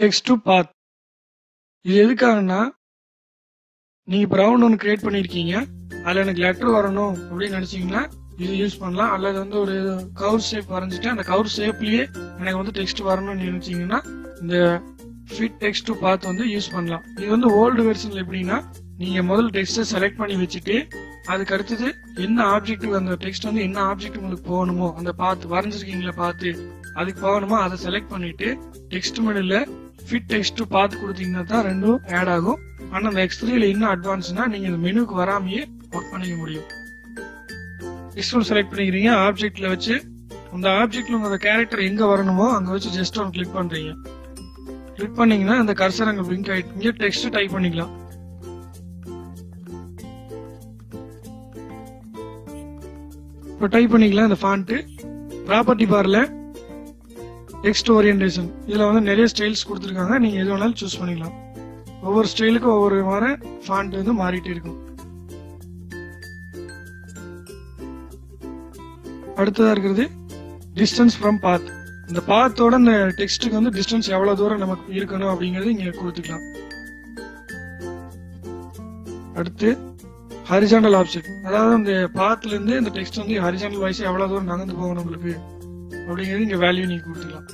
text to பாத் இது எதுக்காகன்னா நீங்க இப்போ ரவுண்ட் ஒன்று கிரியேட் பண்ணியிருக்கீங்க அதில் எனக்கு லெட்டர் வரணும் அப்படின்னு நினைச்சீங்கன்னா இது யூஸ் பண்ணலாம் அல்லது வந்து ஒரு கவர் ஷேப் வரைஞ்சிட்டு அந்த கவர் ஷேப்லயே எனக்கு வந்து டெக்ஸ்ட் வரணும்னு நினைச்சீங்கன்னா இந்த ஃபிட் டெக்ஸ்ட் டு பாத் வந்து யூஸ் பண்ணலாம் இது வந்து ஓல்டு வெர்ஷன்ல எப்படின்னா நீங்க முதல்ல டெக்ஸ்ட்டை செலக்ட் பண்ணி வச்சுட்டு அதுக்கு அடுத்தது என்ன ஆப்ஜெக்ட் அந்த டெக்ஸ்ட் வந்து என்ன ஆப்ஜெக்ட் உங்களுக்கு போகணுமோ அந்த பார்த்து வரைஞ்சிருக்கீங்களா பார்த்து அதுக்கு போகணுமோ அதை செலக்ட் பண்ணிட்டு டெக்ஸ்ட் மெனுல ஃபிட் டெக்ஸ்ட் பார்த்து கொடுத்தீங்கன்னா தான் ரெண்டும் ஆட் ஆகும் ஆனா அந்த எக்ஸ்த்ரீல இன்னும் அட்வான்ஸ்னா நீங்க இந்த மெனுக்கு வராமையே ஒர்க் பண்ணிக்க முடியும் டெக்ஸ்ட் செலக்ட் பண்ணிக்கிறீங்க ஆப்ஜெக்ட்ல வச்சு அந்த ஆப்ஜெக்ட்ல உங்க கேரக்டர் எங்க வரணுமோ அங்க வச்சு ஜஸ்ட் ஒன்று கிளிக் பண்றீங்க கிளிக் பண்ணீங்கன்னா அந்த கர்சர் அங்க பிளிங்க் ஆயிட்டு இங்க டெக்ஸ்ட் டைப் பண்ணிக்கலாம் இப்போ டைப் பண்ணிக்கலாம் இந்த ஃபாண்ட் ப்ராப்பர்ட்டி பார்ல டெக்ஸ்ட் ஓரியன்டேஷன் இதுல வந்து நிறைய ஸ்டைல்ஸ் கொடுத்துருக்காங்க நீங்க எது வேணாலும் சூஸ் பண்ணிக்கலாம் ஒவ்வொரு ஸ்டைலுக்கும் ஒவ்வொரு மாதிரி ஃபாண்ட் வந்து மாறிட்டே இருக்கும் அடுத்ததா இருக்கிறது டிஸ்டன்ஸ் ஃப்ரம் பாத் இந்த பாத்தோட இந்த டெக்ஸ்ட்டுக்கு வந்து டிஸ்டன்ஸ் எவ்வளவு தூரம் நமக்கு இருக்கணும் அப்படிங்கறது இங்க கொடுத்துக்கலாம் அடுத்து ஹரிசாண்டல் ஆப்ஜெக்ட் அதாவது இந்த பாத்துல இருந்து இந்த டெக்ஸ்ட் வந்து ஹரிசாண்டல் வைஸ் எவ்வளவு தூரம் நகர்ந்து போகணும் உங்களுக்கு அப்படிங்கிறது இங்க வேல்யூ நீங்க கொடுத்துக்கலாம்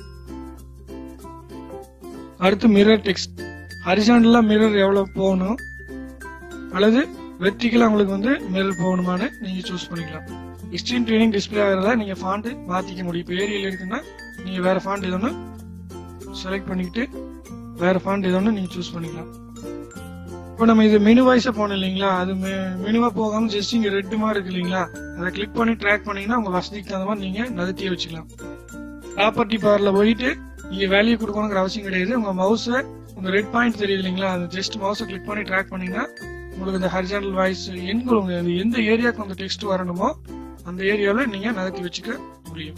அடுத்து மிரர் டெக்ஸ்ட் ஹரிசாண்டலா மிரர் எவ்வளவு போகணும் அல்லது வெர்டிகலா உங்களுக்கு வந்து மிரர் போகணுமான்னு நீங்க சூஸ் பண்ணிக்கலாம் எக்ஸ்ட்ரீம் ட்ரைனிங் டிஸ்பிளே ஆகிறதா நீங்க ஃபாண்ட் மாத்திக்க முடியும் இப்போ ஏரியல் இருக்குன்னா நீங்க வேற ஃபாண்ட் எதொன்னு செலக்ட் பண்ணிக்கிட்டு வேற ஃபாண்ட் எதொன்னு நீங்க சூஸ் பண்ணிக்கலாம் இப்போ நம்ம இது மெனு வாய்ஸா போனோம் இல்லைங்களா அது மெனுவா போகாம ஜஸ்ட் இங்க ரெட் மாதிரி இருக்கு இல்லைங்களா அதை கிளிக் பண்ணி ட்ராக் பண்ணீங்கன்னா உங்க வசதிக்கு தகுந்த மாதிரி நீங்க நகர்த்தியே வச்சுக்கலாம் ப்ராப்பர்ட்டி பார்ல போயிட்டு நீங்க வேல்யூ கொடுக்கணுங்கிற அவசியம் கிடையாது உங்க மவுஸை உங்க ரெட் பாயிண்ட் தெரியுது இல்லைங்களா அது ஜஸ்ட் மவுஸை கிளிக் பண்ணி ட்ராக் பண்ணீங்கன்னா உங்களுக்கு இந்த ஹரிஜானல் வாய்ஸ் எங்க உங்க எந்த ஏரியாவுக்கு அந்த டெக்ஸ்ட் வரணுமோ அந்த ஏரியாவில் நீங்க நகர்த்தி வச்சுக்க முடியும்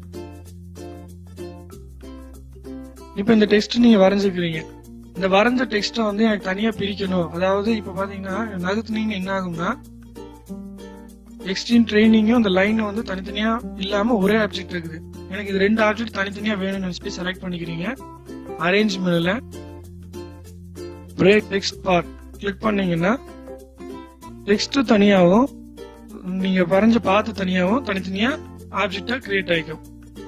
இப்போ இந்த டெக்ஸ்ட் நீங்க வரைஞ்சிருக்கிறீங்க இந்த வரைஞ்ச டெக்ஸ்ட்டை வந்து எனக்கு தனியா பிரிக்கணும் அதாவது இப்ப பாத்தீங்கன்னா நகர்த்துனீங்க என்ன ஆகும்னா எக்ஸ்ட்ரீம் ட்ரைனிங்கும் அந்த லைனும் வந்து தனித்தனியா இல்லாம ஒரே ஆப்ஜெக்ட் இருக்குது எனக்கு இது ரெண்டு ஆப்ஜெக்ட் தனித்தனியா வேணும்னு நினைச்சு செலக்ட் பண்ணிக்கிறீங்க அரேஞ்ச் மெனுல பிரேக் டெக்ஸ்ட் பார்ட் கிளிக் பண்ணீங்கன்னா டெக்ஸ்ட் தனியாகவும் நீங்க வரைஞ்ச பார்த்து தனியாகவும் தனித்தனியா ஆப்ஜெக்டா கிரியேட் ஆயிக்கும்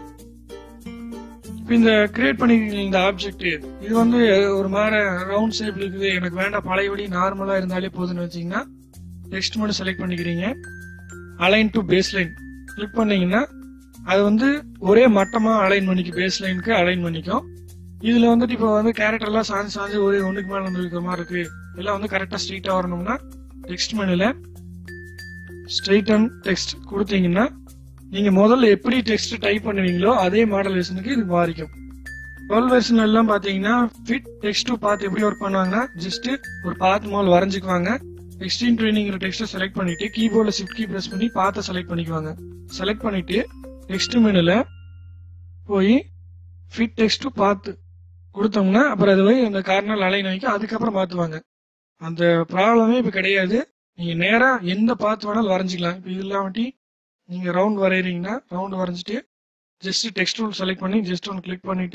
இப்போ இந்த கிரியேட் பண்ணிருக்கீங்க இந்த ஆப்ஜெக்ட் இது வந்து ஒரு மாதிரி ரவுண்ட் ஷேப்ல இருக்குது எனக்கு வேண்டாம் பழையபடி நார்மலா இருந்தாலே போதும்னு வச்சீங்கன்னா டெக்ஸ்ட் மட்டும் செலக்ட் பண்ணிக்கிறீங்க align to baseline click பண்ணீங்கன்னா அது வந்து ஒரே மட்டமா அலைன் பண்ணிக்கும் பேஸ் லைனுக்கு அலைன் பண்ணிக்கும் இதுல வந்துட்டு இப்போ வந்து கேரக்டர் எல்லாம் சாஞ்சு சாஞ்சு ஒரே ஒண்ணுக்கு மேல வந்து இருக்கிற மாதிரி இருக்கு எல்லாம் வந்து கரெக்டா ஸ்ட்ரீட்டா வரணும்னா டெக்ஸ்ட் மெனுல ஸ்ட்ரெயிட் அண்ட் டெக்ஸ்ட் கொடுத்தீங்கன்னா நீங்க முதல்ல எப்படி டெக்ஸ்ட் டைப் பண்ணுவீங்களோ அதே மாடல் வெர்ஷனுக்கு இது மாறிக்கும் டுவெல் வெர்ஷன் எல்லாம் பாத்தீங்கன்னா ஃபிட் டெக்ஸ்ட் டு பார்த்து எப்படி ஒர்க் பண்ணுவாங்கன்னா ஜஸ்ட் ஒரு பாத் மால் வரைஞ்சுக்குவாங்க எக்ஸ்ட்ரீம் ட்ரைனிங் டெக்ஸ்ட் செலக்ட் பண்ணிட்டு கீபோர்ட்ல ஷிஃப்ட் கீ பிரஸ் பண்ணி பார்த்த செலக்ட் பண்ணிக்குவாங்க செலக்ட் பண்ணிட்டு டெக்ஸ்ட் மெனுல போய் ஃபிட் டெக்ஸ்ட் பார்த்து கொடுத்தோம்னா அப்புறம் அது போய் அந்த கார்னர் அலைன் வைக்க அதுக்கப்புறம் மாத்துவாங்க அந்த ப்ராப்ளமே இப்ப கிடையாது நீங்க நேரா எந்த பார்த்து வேணாலும் வரைஞ்சிக்கலாம் இப்ப இது இல்லாமட்டி நீங்க ரவுண்ட் வரைகிறீங்கன்னா ரவுண்ட் வரைஞ்சிட்டு ஜஸ்ட் டெக்ஸ்ட் டூல் செலக்ட் பண்ணி ஜஸ்ட் ஒன்று கிளிக் பண்ணிட்டு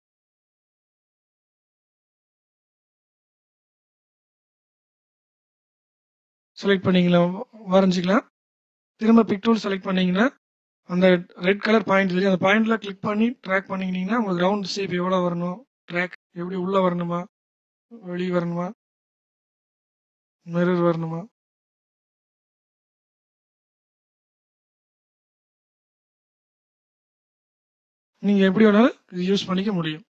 செலக்ட் பண்ணிக்கலாம் வரைஞ்சிக்கலாம் திரும்ப பிக் டூல் செலக்ட் பண்ணீங்கன்னா அந்த ரெட் கலர் பாயிண்ட் தெரியும் அந்த பாயிண்ட்ல கிளிக் பண்ணி ட்ராக் பண்ணிக்கிட்டீங்கன்னா உங்களுக்கு ரவுண்ட் ஷேப் எவ்வளோ வரணும் ட்ராக் எப்படி உள்ள வரணுமா வெளியே வரணுமா மிரர் வரணுமா நீங்க எப்படி வேணாலும் இது யூஸ் பண்ணிக்க முடியும்